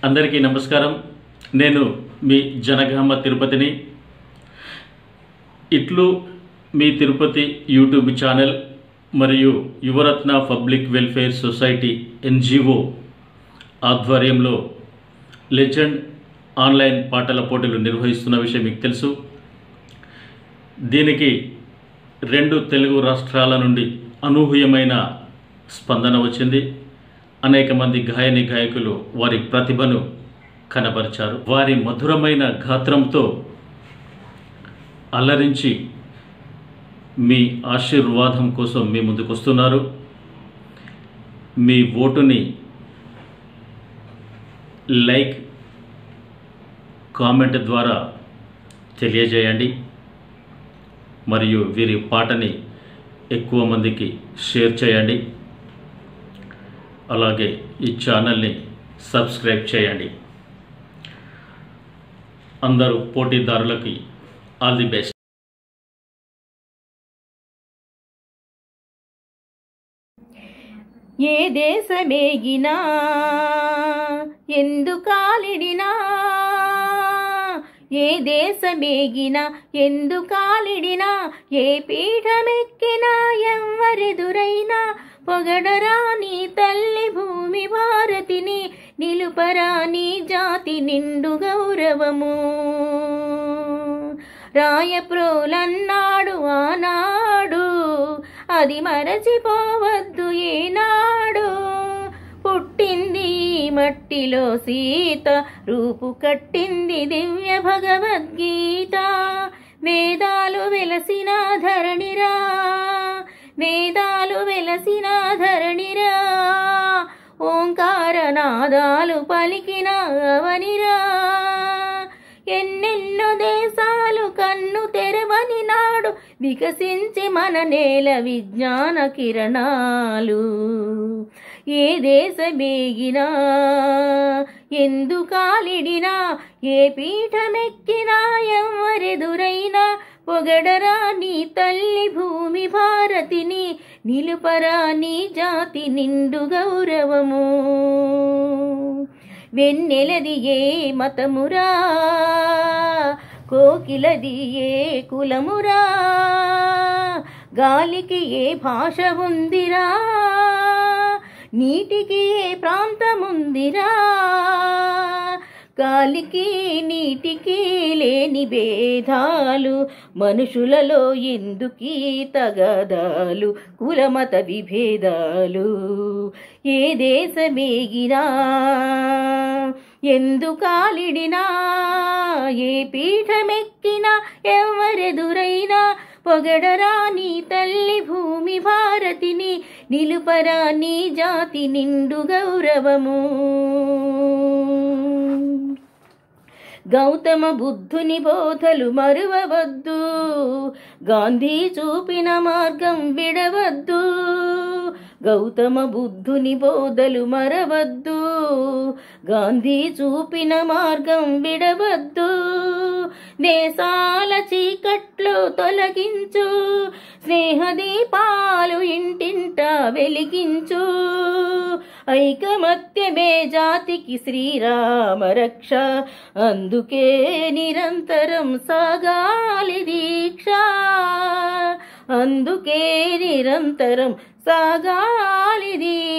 అందరికీ నమస్కారం నేను మీ జనగామ తిరుపతిని ఇట్లు మీ తిరుపతి యూట్యూబ్ ఛానల్ మరియు Yuvaratna public welfare society NGO ఆధ్వర్యంలో లెజెండ్ ఆన్లైన్ పాటల పోటీలు నిర్వహిస్తున్న విషయం మీకు తెలుసు దీనికి రెండు తెలుగు రాష్ట్రాల నుండి అనూహ్యమైన స్పందన వచ్చింది అనేక మంది గాయని గాయకులు వారి ప్రతిభను కనబరిచారు వారి మధురమైన గాత్రంతో అల్లరించి మీ ఆశీర్వాదం కోసం మీ ముందుకు వస్తున్నారు మీ ఓటుని లైక్ కామెంట్ ద్వారా తెలియజేయండి మరియు వీరి పాటని ఎక్కువ మందికి షేర్ చేయండి అలాగే ఈ ఛానల్ని సబ్స్క్రైబ్ చేయండి అందరూ పోటీదారులకి ఆల్ ది బెస్ట్ ఏ దేశమేగినా ఎందుకాలిడినా ఏ దేశమేగినా ఎందుకాలిడినా ఏ పీఠమెక్కినా ఎవ్వరెదురైనా పొగడరా నీ తల్లి భూమి భారతిని నిలుపరా నీ జాతి నిండు గౌరవము రాయప్రోలన్నాడు ఆనాడు అది మరచిపోవద్దు ఏనాడు పుట్టింది ఈ మట్టిలో సీత రూపు కట్టింది దివ్య భగవద్గీత వేదాలు వెలసిన ధరణిరా వేదాలు వెలసిన ధరణిరా ఓంకార నాదాలు పలికిన అవనిరా ఎన్నెన్నో దేశాలు కన్ను తెరవని నాడు వికసించి మన నేల విజ్ఞాన కిరణాలు ఏ దేశమేగినా ఎందుకాలిడినా ఏ పీఠమెక్కినా ఎవరెదురైనా పొగడరా నీ తల్లి భూమి భారతిని నిలుపరా నీ జాతి నిండు గౌరవము వెన్నెలది ఏ మతమురా కోకిలది ఏ కులమురా గాలికి ఏ భాష ఉందిరా నీటికి ఏ ప్రాంతముందిరా గాలికి నీటికి లేని భేదాలు మనుషులలో ఎందుకీ తగదాలు కులమత విభేదాలు ఏ దేశమేగినా ఎందుకాలిడినా ఏ పీఠమెక్కినా ఎవరెదురైనా పొగడరా నీ తల్లి భూమి భారతిని నిలుపరా నీ జాతి నిండు గౌరవము గౌతమ బుద్ధుని బోధలు మరువవద్దు గాంధీ చూపిన మార్గం విడవద్దు గౌతమ బుద్ధుని బోధలు మరవద్దు గాంధీ చూపిన మార్గం విడవద్దు దేశాల చీకట్లు తొలగించు స్నేహదీపాలు ఇంటింట వెలిగించు ఐకమత్యమే జాతికి శ్రీరామ రక్ష అందుకే నిరంతరం సాగాలి దీక్ష అందుకే నిరంతరం సాగాలి దీక్ష